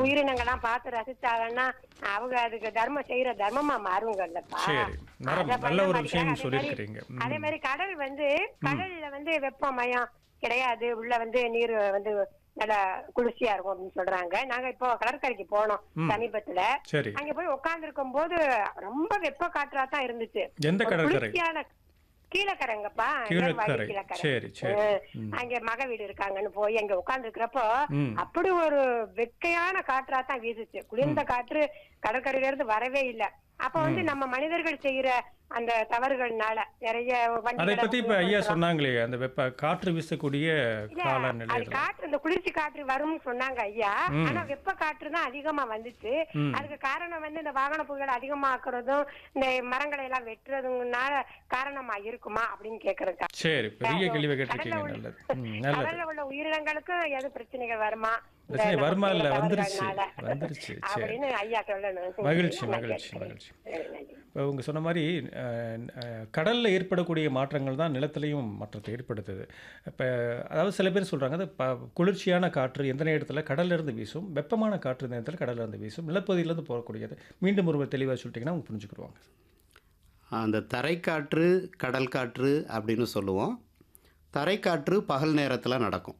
உயிரினங்கள்லாம் பார்த்து ரசிச்சாங்கன்னா அவங்க அதுக்கு தர்மம் செய்யற தர்மமா மாறுங்கல்லப்பா சரி நரம் அத நல்ல ஒரு பண்ண விஷயம் மாட்டேங்கிறாங்க. அதே சொல்லியிருக்கிறீங்க மாதிரி- அதே மாதிரி கடல் வந்து கடல்ல வந்து வெப்பமயம் கிடையாது உள்ள வந்து நீர் வந்து நல்லா குளிர்ச்சியா இருக்கும் அப்படின்னு சொல்றாங்க நாங்க இப்போ கடற்கரைக்கு போனோம் சமீபத்துல சரி அங்க போய் உட்கார்ந்து இருக்கும் போது ரொம்ப வெப்ப காற்றா தான் இருந்துச்சு எந்த ஒரு கடற்கரை குளிர்ச்சியான கீழக்கரைங்கப்பா கீழக்கரை. கீழக்கரை சரி, சரி. அஹ், அங்க மக வீடு இருக்காங்கன்னு போய் அங்க உட்கார்ந்து இருக்கிறப்போ ம். அப்படி ஒரு வெக்கையான காற்றா தான் வீசுச்சு குளிர்ந்த காற்று கடற்கரையில இருந்து வரவே இல்ல அப்ப வந்து நம்ம மனிதர்கள் செய்யற அந்த தவறுகள்னால நிறைய அதை வண்டிகளை பத்தி இப்ப ஐயா உபயோகப்படுத்துறோம். சொன்னாங்களே அந்த வெப்ப காற்று வீசக்கூடிய இல்ல, காலநிலை அது காற்று இந்த குளிர்ச்சி காற்று வரும்னு சொன்னாங்க ஐயா ஆனா வெப்ப காற்று தான் அதிகமா வந்துச்சு ம். அதுக்கு காரணம் வந்து இந்த வாகன புகைகளை அதிகமாக்குறதும் இந்த மரங்களை எல்லாம் வெட்டுறதுனால காரணமா இருக்குமா அப்படின்னு கேக்குறதுக்கா சரி பெரிய கேள்வி கேட்டிருக்கீங்க கடல்ல உள்ள- நல்லது ம், நல்லது கடல்ல உள்ள உயிரினங்களுக்கும் எது பிரச்சனைகள் வருமா இந்த பிரச்சனை நம்ம வருமா இல்ல செய்யற வந்துருச்சு தவறுகள்னால. வந்துருச்சு சரி அப்படின்னு ஐயா சொல்லணும் மகிழ்ச்சி நான் மகிழ்ச்சி கேட்கிறேன். மகிழ்ச்சி சரி, நன்றி. இப்போ உங்க சொன்ன மாதிரி அஹ், அஹ், கடல்ல ஏற்படக்கூடிய மாற்றங்கள் தான் நிலத்திலையும் மாற்றத்தை ஏற்படுத்துது இப்போ அதாவது சில பேர் சொல்றாங்க அது ப குளிர்ச்சியான காற்று எந்த நேரத்தில் கடல்ல இருந்து வீசும் வெப்பமான காற்று இந்த நேரத்தில் கடல்ல இருந்து வீசும் நிலப்பகுதியிலேருந்து போகக்கூடியது மீண்டும் ஒரு தெளிவாக சொல்லிட்டீங்கன்னா அவங்க புரிஞ்சுக்கிடுவாங்க அந்த தரைக்காற்று கடல் காற்று அப்படின்னு சொல்லுவோம் தரைக்காற்று பகல் நேரத்தில் நடக்கும்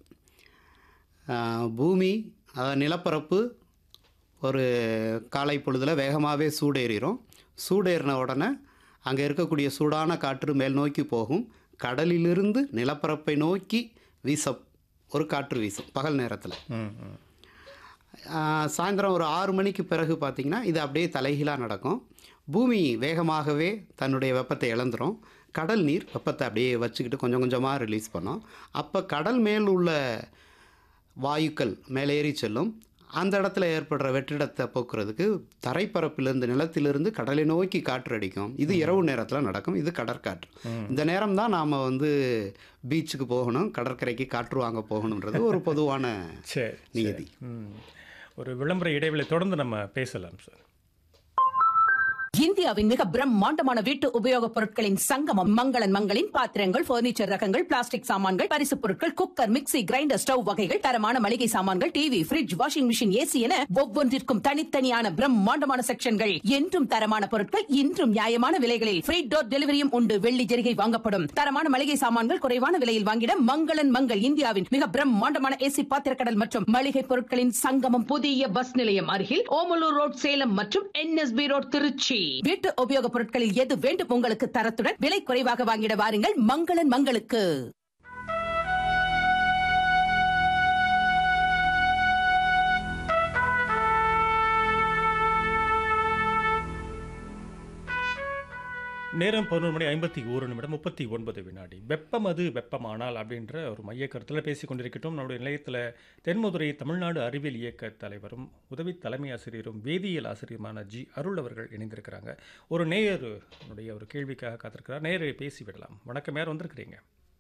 ஆஹ் பூமி அதாவது நிலப்பரப்பு ஒரு காலை பொழுதில் வேகமாகவே சூடேறிடும் சூடேறின உடனே அங்கே இருக்கக்கூடிய சூடான காற்று மேல் நோக்கி போகும் கடலிலிருந்து நிலப்பரப்பை நோக்கி வீச ஒரு காற்று வீசும் பகல் நேரத்தில் ம் ம் ஆஹ் சாயந்தரம் ஒரு ஆறு மணிக்கு பிறகு பார்த்திங்கன்னா இது அப்படியே தலைகீழாக நடக்கும் பூமி வேகமாகவே தன்னுடைய வெப்பத்தை இழந்துரும் கடல் நீர் வெப்பத்தை அப்படியே வச்சுக்கிட்டு கொஞ்சம் கொஞ்சமாக ரிலீஸ் பண்ணும் அப்போ கடல் மேல் உள்ள வாயுக்கள் மேலே ஏறி செல்லும் அந்த இடத்துல ஏற்படுற வெற்றிடத்தை போக்குறதுக்கு தரைப்பரப்பிலிருந்து நிலத்திலிருந்து கடலை நோக்கி காற்று அடிக்கும் இது இரவு நேரத்தில் நடக்கும் இது கடற்காற்று இந்த நேரம் தான் நாம் வந்து பீச்சுக்கு போகணும் கடற்கரைக்கு காற்று வாங்க போகணுன்றது ஒரு பொதுவான சரி நியதி ம் ஒரு விளம்பர இடைவெளி தொடர்ந்து நம்ம பேசலாம் சார் இந்தியாவின் மிக பிரம்மாண்டமான வீட்டு உபயோகப் பொருட்களின் சங்கமம் மங்களன் மங்களின் பாத்திரங்கள் பர்னிச்சர் ரகங்கள் பிளாஸ்டிக் சாமான்கள் பரிசுப் பொருட்கள் குக்கர் மிக்ஸி கிரைண்டர் ஸ்டவ் வகைகள் தரமான மளிகை சாமான்கள் TV fridge washing machine AC என ஒவ்வொன்றிற்கும் தனித்தனியான பிரம்மாண்டமான செக்ஷன்கள் என்றும் தரமான பொருட்கள் இன்றும் நியாயமான விலைகளில் ஃப்ரீ டோர் டெலிவரியும் உண்டு வெள்ளி ஜெரிகை வாங்கப்படும் தரமான மளிகை சாமான்கள் குறைவான விலையில் வாங்கிட மங்களன் மங்கள் இந்தியாவின் மிக பிரம்மாண்டமான ஏசி பாத்திரக்கடல் மற்றும் மளிகை பொருட்களின் சங்கமம் புதிய பஸ் நிலையம் அருகில் ஓமலூர் ரோட் சேலம் மற்றும் என்எஸ்பி ரோட் திருச்சி வீட்டு உபயோகப் பொருட்களில் எது வேண்டும் உங்களுக்கு தரத்துடன் விலை குறைவாக வாங்கிட வாருங்கள் மங்களன் மங்களுக்கு நேரம் பதினொரு மணி ஐம்பத்தி ஒரு நிமிடம் முப்பத்தி ஒன்பது வினாடி வெப்பம் அது வெப்பமானால் அப்படின்ற ஒரு மைய கருத்தில் பேசிக் கொண்டிருக்கட்டும் நம்முடைய நிலையத்தில் தென்மதுரை தமிழ்நாடு அறிவியல் இயக்க தலைவரும் உதவி தலைமை ஆசிரியரும் வேதியியல் ஆசிரியருமான ஜி அருள் அவர்கள் இணைந்திருக்கிறாங்க ஒரு நேயர் உடைய ஒரு கேள்விக்காக காத்திருக்கிறார் நேயரை பேசி விடலாம் வணக்கம் யார் வந்திருக்கிறீங்க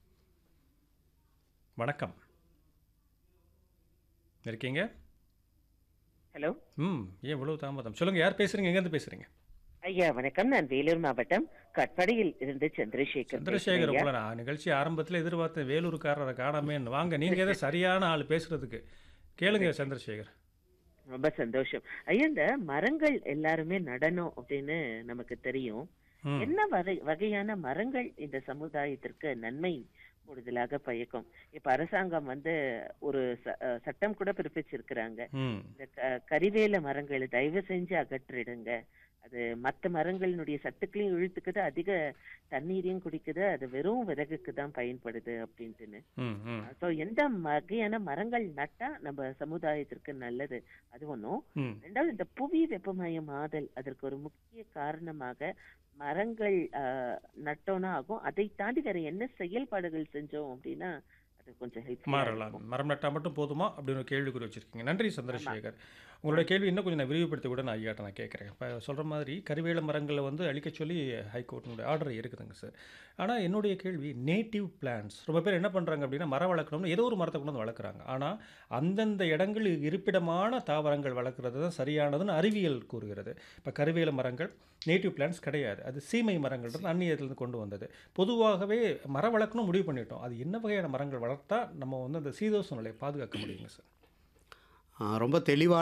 வணக்கம் இருக்கீங்க ஹலோ ம் ஏன் இவ்வளவு தாமதம் சொல்லுங்க யார் பேசுறீங்க எங்கேருந்து பேசுறீங்க ஐயா வணக்கம் நான் வேலூர் மாவட்டம் கட்படியில் இருந்து சந்திரசேகர் சந்திரசேகர் பேசுறேன் ஐயா. உங்களை நான் நிகழ்ச்சி ஆரம்பத்தில் எதிர்பார்த்தேன் வேலூர்காரரை காணாமேன்னு வாங்க நீங்க ஏதோ சரியான ஆள் பேசுறதுக்கு கேளுங்க சந்திரசேகர் ரொம்ப சந்தோஷம் ஐயா இந்த மரங்கள் எல்லாருமே நடணும் அப்படின்னு நமக்கு தெரியும் ம். என்ன வகை வகையான மரங்கள் இந்த சமுதாயத்திற்கு நன்மை கூடுதலாக பயக்கும் இப்ப அரசாங்கம் வந்து ஒரு ச- அஹ் சட்டம் கூட பிறப்பிச்சிருக்கிறாங்க ம் இந்த க- கரிவேல மரங்களை தயவு செஞ்சு அகற்றிடுங்க அது மத்த மரங்களினுடைய சத்துக்களையும் இழுத்துக்குது அதிக தண்ணீரையும் குடிக்குது அது வெறும் விறகுக்கு தான் பயன்படுது அப்படின்ட்டுன்னு ம் ம் சோ எந்த வகையான மரங்கள் நட்டா நம்ம சமுதாயத்திற்கு நல்லது அது ஒண்ணும் ம் ரெண்டாவது இந்த புவி வெப்பமயமாதல் அதற்கு ஒரு முக்கிய காரணமாக மரங்கள் ஆஹ், நட்டோம்னா ஆகும் அதை தாண்டி வேற என்ன செயல்பாடுகள் செஞ்சோம் அப்படின்னா அது கொஞ்சம் ஹெல்ப் மாறலாம் மரம் நட்டா மட்டும் போதுமா அப்படின்னு ஒரு கேள்விக்குறி வச்சிருக்கீங்க நன்றி சந்திரசேகர் உங்களோட கேள்வி இன்னும் கொஞ்சம் நான் விரிவுபடுத்தி கூட நான் ஐயாட்ட நான் கேட்குறேன் இப்போ சொல்கிற மாதிரி கருவேல மரங்களை வந்து அழிக்க சொல்லி ஹைகோர்ட்டினுடைய ஆர்டர் இருக்குதுங்க சார் ஆனால் என்னுடைய கேள்வி நேட்டிவ் பிளான்ஸ் ரொம்ப பேர் என்ன பண்ணுறாங்க அப்படின்னா மரம் வளர்க்கணும்னு ஏதோ ஒரு மரத்தை கொண்டு வந்து வளர்க்குறாங்க ஆனால் அந்தந்த இடங்கள் இருப்பிடமான தாவரங்கள் வளர்க்குறது தான் சரியானதுன்னு அறிவியல் கூறுகிறது இப்போ கருவேல மரங்கள் நேட்டிவ் பிளான்ஸ் கிடையாது அது சீமை மரங்கள்ன்றது அந்நியத்திலிருந்து கொண்டு வந்தது பொதுவாகவே மரம் வளர்க்கணும் முடிவு பண்ணிட்டோம் அது என்ன வகையான மரங்கள் வளர்த்தா நம்ம வந்து அந்த சீதோஷ நிலையை பாதுகாக்க முடியுங்க சார் ஆஹ் ரொம்ப தெளிவாக